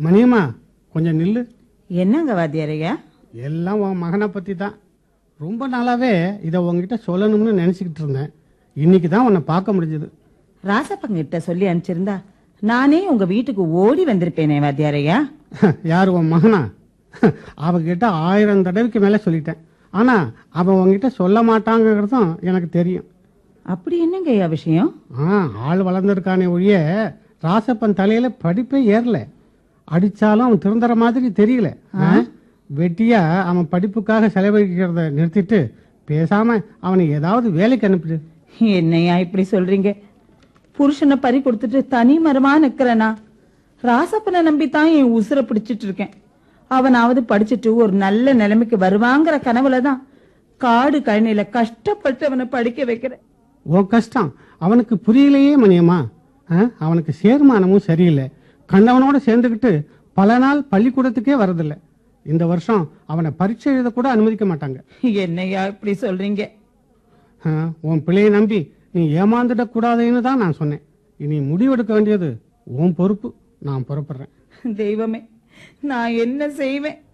மணியம்மா கொஞ்சம் நில்லு என்னங்க வாத்தியாரையா எல்லாம் உன் மகனை பற்றி தான் ரொம்ப நாளாவே இதை உங்ககிட்ட சொல்லணும்னு நினச்சிக்கிட்டு இருந்தேன் இன்னைக்கு தான் உன்னை பார்க்க முடிஞ்சது ராசப்பங்கிட்ட சொல்லி அனுப்பிச்சிருந்தா நானே உங்க வீட்டுக்கு ஓடி வந்திருப்பேனே வாத்தியாரையா யார் உன் மகனா அவகிட்ட ஆயிரம் தடவைக்கு மேலே சொல்லிட்டேன் ஆனால் அவன் உங்ககிட்ட சொல்ல மாட்டாங்கிறதும் எனக்கு தெரியும் அப்படி என்னங்கய்யா விஷயம் ஆ ஆள் வளர்ந்துருக்கானே ஒழிய ராசப்பன் தலையில படிப்பே ஏறல அடிச்சாலும் அவன் திருந்துற மாதிரி தெரியல ஆ? வெட்டியா அவன் படிப்புக்காக செலவழிக்கிறத நிறுத்திட்டு பேசாம அவனை ஏதாவது வேலைக்கு அனுப்பிடு என்னையா இப்படி சொல்றீங்க புருஷனை பறி கொடுத்துட்டு தனி மரமா நிக்கிறேனா ராசப்பனை நம்பித்தான் என் உசுரை பிடிச்சிட்டு இருக்கேன் அவனாவது படிச்சுட்டு ஒரு நல்ல நிலைமைக்கு வருவாங்கிற கனவுலதான் காடு கழனில கஷ்டப்பட்டு அவனை படிக்க வைக்கிறேன் உன் கஷ்டம் அவனுக்கு புரியலையே மணியம்மா ஆ? அவனுக்கு சேர்மானமும் சரியில்லை கண்டவனோட சேர்ந்துக்கிட்டு பல நாள் பள்ளிக்கூடத்துக்கே வரதில்லை இந்த வருஷம் அவனை பரீட்சை எழுத கூட அனுமதிக்க மாட்டாங்க என்னையா இப்படி சொல்றீங்க ஆ, உன் பிள்ளையை நம்பி நீ ஏமாந்துடக்கூடாதுன்னு தான் நான் சொன்னேன் இனி முடிவெடுக்க வேண்டியது உன் பொறுப்பு நான் புறப்படுறேன் தெய்வமே நான் என்ன செய்வேன்